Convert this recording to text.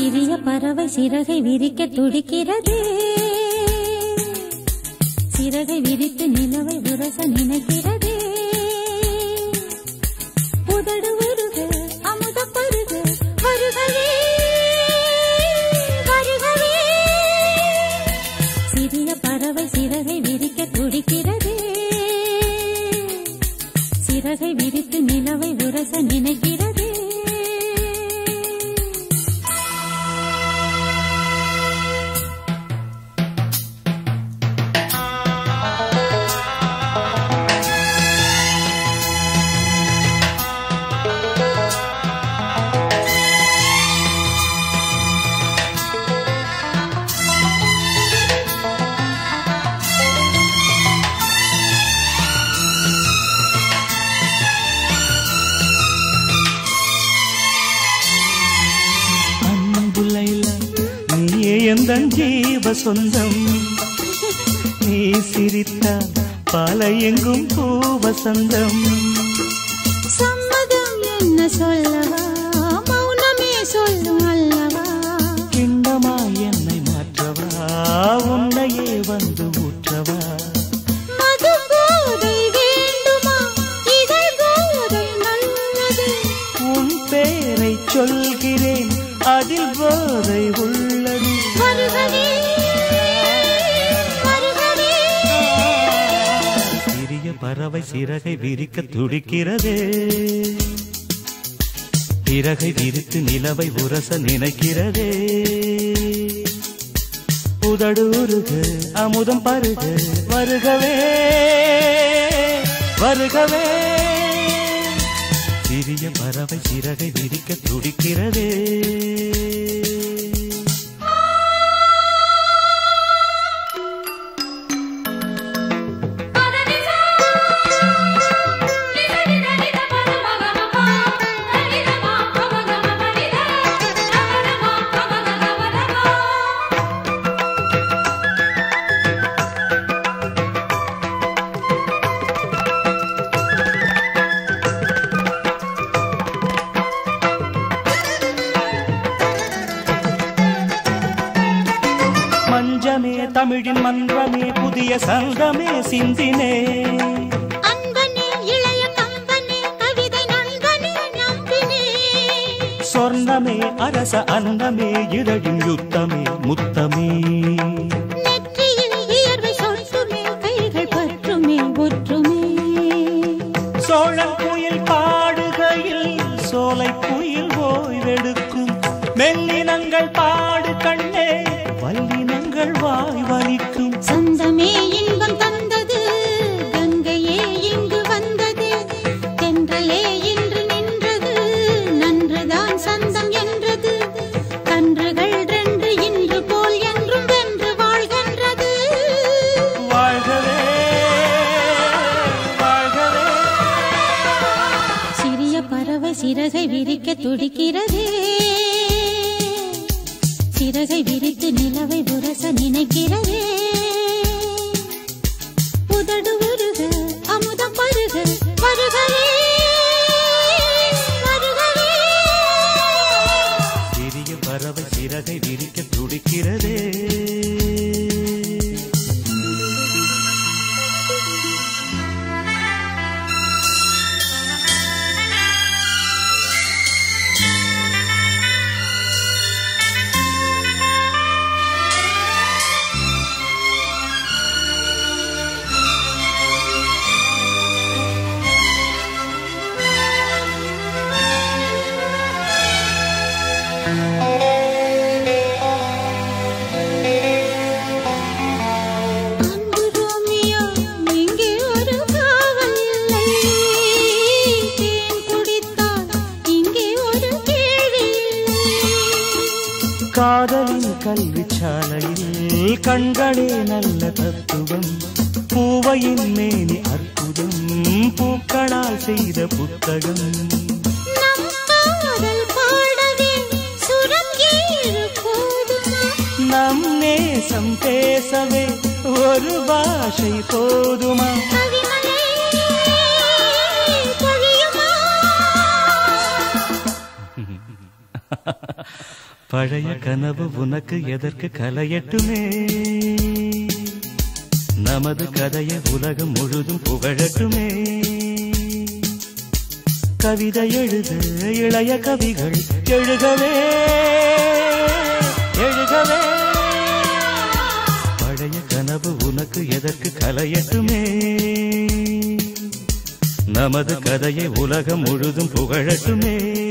சிறிய பறவை சிறகை விரிக்க துடிக்கிறது சிறகை விரித்து நிலவை உரச நினைக்கிறது உதடு உருக அமுத பருக வருகவே வருகவே சிறிய பறவை சிறகை விரிக்க துடிக்கிறது சிறகை விரித்து நிலவை உரச நினைக்கிறது அன்புலைல நீயே எந்த ஜீவ சொந்தம் நீ சிரித்த பல எங்கும் பூவசந்தம் சம்மதம் என்ன சொல்லவா மௌனமே சொல்லும் அல்லவா கிண்டமா என்னை மாற்றவா உன்னையே வந்து ஊற்றவா மது போதை வேண்டுமா இதழ் போதை நல்லது உன் பேரை சொல்கிறேன் அதில் போதை உள்ளது வருகவே வருகவே சிறிய பறவை சிறகை விரிக்க துடிக்கிறதே இறகை விரித்து நிலவை உரச நினைக்கிறதே உதடூருக அமுதம் பருக வருகவே வருகவே சிறிய பறவை சிறகை விரிக்க துடிக்கிறதே மஞ்சமே தமிழின் மன்றமே புதிய சங்கமே சிந்தினே அன்பனே இளைய கம்பனே கவிதை நண்பனே நம்பினே சொர்ணமே அரச அன்னமே இதழின் யுத்தமே முத்தமே நெற்றியில் வியர்வை சொட்டுமே கைகள் பற்றுமே ஒற்றுமே சோழன் குயில் பாடுகையில் சோலை குயில் ஓய்வெடுக்கும் மெல்லினங்கள் பாடு கண்ணே வல்லினங்கள் வாய் வலிக்கும் சொந்தமே இன்பம் தந்தது கங்கையே இங்கு வந்தது தென்றலே இன்று நின்றது நன்றுதான் சந்தம் என்றது கன்றுகள் ரெண்டு இன்று போல் என்றும் வென்று வாழ்கின்றது வாழ்கவே வாழ்கவே சிறிய பறவை சிறகை விரிக்க துடிக்கிறதே சிறகை விரித்து நிலவை உரச நினைக்கிறதே உதடு உருக அமுதம் பருக வருகவே வருகவே சிறிய பறவை சிறகை விரிக்க துடிக்கிறதே அன்பு ரோமியோ இங்கே ஒரு காவல் இல்லை தேன் குடித்தால் இங்கே ஒரு கேள்வி இல்லை காதலின் கல்வி சாலையில் கண்களே நல்ல தத்துவம் பூவையின் மேனி அற்புதம் பூக்களால் செய்த புத்தகம் நம் காதல் பாடவே சுரம் ஏழு போதுமா நம் நேசம் பேசவே ஒரு பாஷை போதுமா கவிமலை பொழியுமா பழைய கனவு உனக்கு எதற்கு கலையட்டுமே நமது கதையை உலகம் முழுதும் புகழட்டுமே கவிதை எழுது இளைய கவிகள் எழுகவே எழுகவே பழைய கனவு உனக்கு எதற்கு கலையட்டுமே நமது கதையை உலகம் முழுதும் புகழட்டுமே